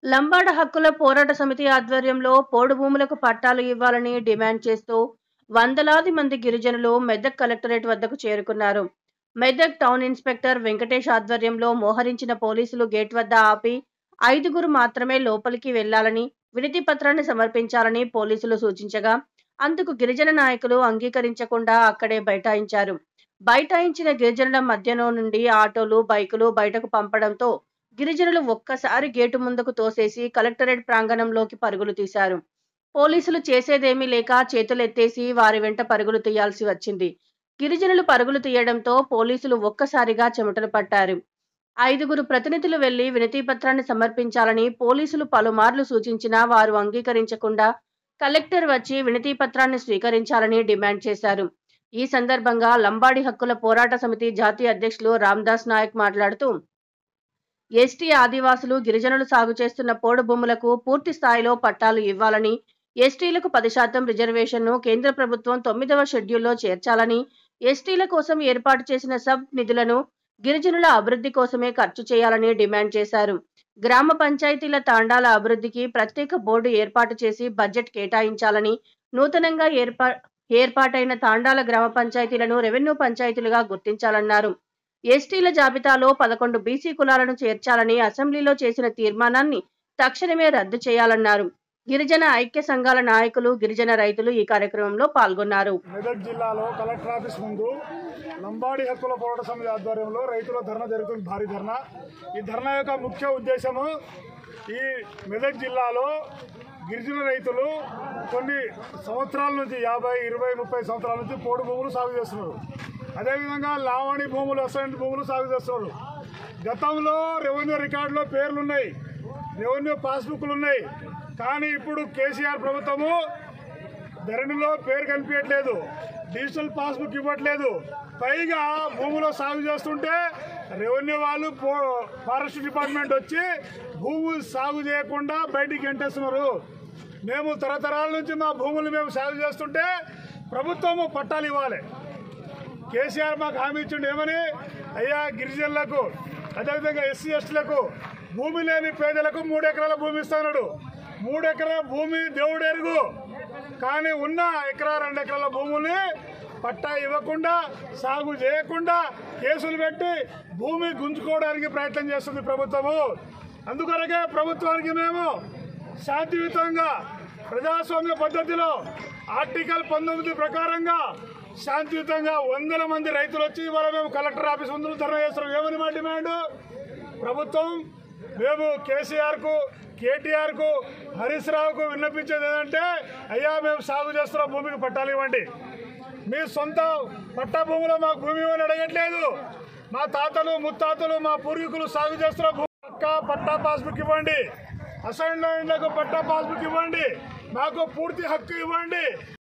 లంబాడ హక్కుల పోరాట సమితి ఆధ్వర్యంలో పోడు భూములకు పట్టాలు ఇవ్వాలని డిమాండ్ చేస్తూ వందలాది మంది గిరిజనులు మెదక్ కలెక్టరేట్ వద్దకు చేరుకున్నారు మెదక్ టౌన్ ఇన్స్పెక్టర్ వెంకటేష్ ఆధ్వర్యంలో మోహరించిన పోలీసులు గేట్ వద్ద ఆపి ఐదుగురు మాత్రమే లోపలికి వెళ్లాలని వినతి పత్రాన్ని సమర్పించాలని పోలీసులు సూచించగా అందుకు గిరిజన నాయకులు అంగీకరించకుండా అక్కడే బైఠాయించారు బైఠాయించిన గిరిజనుల మధ్యలో నుండి ఆటోలు బైకులు బయటకు పంపడంతో గిరిజనులు ఒక్కసారి గేటు ముందుకు తోసేసి కలెక్టరేట్ ప్రాంగణంలోకి పరుగులు తీశారు పోలీసులు చేసేదేమీ లేక చేతులెత్తేసి వారి వెంట పరుగులు తీయాల్సి వచ్చింది గిరిజనులు పరుగులు తీయడంతో పోలీసులు ఒక్కసారిగా చెమటలు పట్టారు ఐదుగురు ప్రతినిధులు వెళ్లి వినతి పత్రాన్ని సమర్పించాలని పోలీసులు పలుమార్లు సూచించినా వారు అంగీకరించకుండా కలెక్టర్ వచ్చి వినతి పత్రాన్ని స్వీకరించాలని డిమాండ్ చేశారు ఈ సందర్భంగా లంబాడి హక్కుల పోరాట సమితి జాతీయ అధ్యక్షులు రామ్దాస్ నాయక్ మాట్లాడుతూ ఎస్టీ ఆదివాసులు గిరిజనులు సాగు చేస్తున్న పోడు భూములకు పూర్తి స్థాయిలో పట్టాలు ఇవ్వాలని ఎస్టీలకు పది శాతం రిజర్వేషన్ను కేంద్ర ప్రభుత్వం తొమ్మిదవ షెడ్యూల్లో చేర్చాలని ఎస్టీల కోసం ఏర్పాటు చేసిన సబ్ నిధులను గిరిజనుల అభివృద్ధి కోసమే ఖర్చు చేయాలని డిమాండ్ చేశారు గ్రామ పంచాయతీల తాండాల అభివృద్ధికి ప్రత్యేక బోర్డు ఏర్పాటు చేసి బడ్జెట్ కేటాయించాలని నూతనంగా ఏర్పా ఏర్పాటైన తాండాల గ్రామ పంచాయతీలను రెవెన్యూ పంచాయతీలుగా గుర్తించాలన్నారు ఎస్టీల జాబితాలో పదకొండు బీసీ కులాలను చేర్చాలని అసెంబ్లీలో చేసిన తీర్మానాన్ని తక్షణమే రద్దు చేయాలన్నారు గిరిజన ఐక్య సంఘాల నాయకులు గిరిజన రైతులు ఈ కార్యక్రమంలో పాల్గొన్నారు మెదక్ జిల్లాలో కలెక్టర్ ఆఫీస్ ముందు లంబాడి హక్కుల పోరాట సమితి ఆధ్వర్యంలో రైతుల ధర్నా జరుగుతుంది భారీ ధర్నా ఈ ధర్నా యొక్క ముఖ్య ఉద్దేశము ఈ మెదక్ జిల్లాలో గిరిజన రైతులు కొన్ని సంవత్సరాల నుంచి యాభై ఇరవై ముప్పై సంవత్సరాల నుంచి పోడు భూములు సాగు చేస్తున్నారు అదేవిధంగా లావణి భూములు అసైన్ భూములు సాగు చేస్తున్నారు గతంలో రెవెన్యూ రికార్డులో పేర్లు ఉన్నాయి రెవెన్యూ పాస్బుక్లు ఉన్నాయి కానీ ఇప్పుడు కేసీఆర్ ప్రభుత్వము ధరణిలో పేరు కనిపించట్లేదు డిజిటల్ పాస్బుక్ ఇవ్వట్లేదు పైగా భూమిలో సాగు చేస్తుంటే రెవెన్యూ వాళ్ళు పో- ఫారెస్ట్ డిపార్ట్మెంట్ వచ్చి భూములు సాగు చేయకుండా బయటికి ఎంటేస్తున్నారు మేము తరతరాల నుంచి మా భూములు మేము సాగు చేస్తుంటే ప్రభుత్వము పట్టాలు ఇవ్వాలి కేసీఆర్ మాకు హామీ ఇచ్చిండు ఏమని అయ్యా గిరిజనులకు అదేవిధంగా ఎస్సీ ఎస్టీలకు భూమి లేని పేదలకు మూడు ఎకరాల భూమి ఇస్తున్నాడు మూడు ఎకరాల భూమి దేవుడు ఎరుగు కానీ ఉన్న ఎకరా రెండు ఎకరాల భూముల్ని పట్టా ఇవ్వకుండా సాగు చేయకుండా కేసులు పెట్టి భూమి గుంజుకోవడానికి ప్రయత్నం చేస్తుంది ప్రభుత్వము అందుకొరకే ప్రభుత్వానికి మేము శాంతియుతంగా ప్రజాస్వామ్య పద్ధతిలో ఆర్టికల్ పంతొమ్మిది ప్రకారంగా శాంతియుతంగా వందల మంది రైతులు వచ్చి ఇవాళ మేము కలెక్టర్ ఆఫీస్ ముందు ధర్నా చేస్తున్నాం ఏమని మా డిమాండ్ ప్రభుత్వం మేము కేసీఆర్కు కేటీఆర్కు హరీష్ రావుకు విన్నపించేది ఏంటంటే అయ్యా మేము సాగు చేస్తున్న భూమికి పట్టాలు ఇవ్వండి మీ సొంత పట్టా భూమిలో మాకు భూమి ఇవ్వని అడగట్లేదు మా తాతలు ముత్తాతలు మా పూర్వీకులు సాగు చేస్తున్న భూమి పక్కా పట్టా పాస్బుక్ ఇవ్వండి అసైన్ ల్యాండ్లకు పట్టా పాస్బుక్ ఇవ్వండి మాకు పూర్తి హక్కు ఇవ్వండి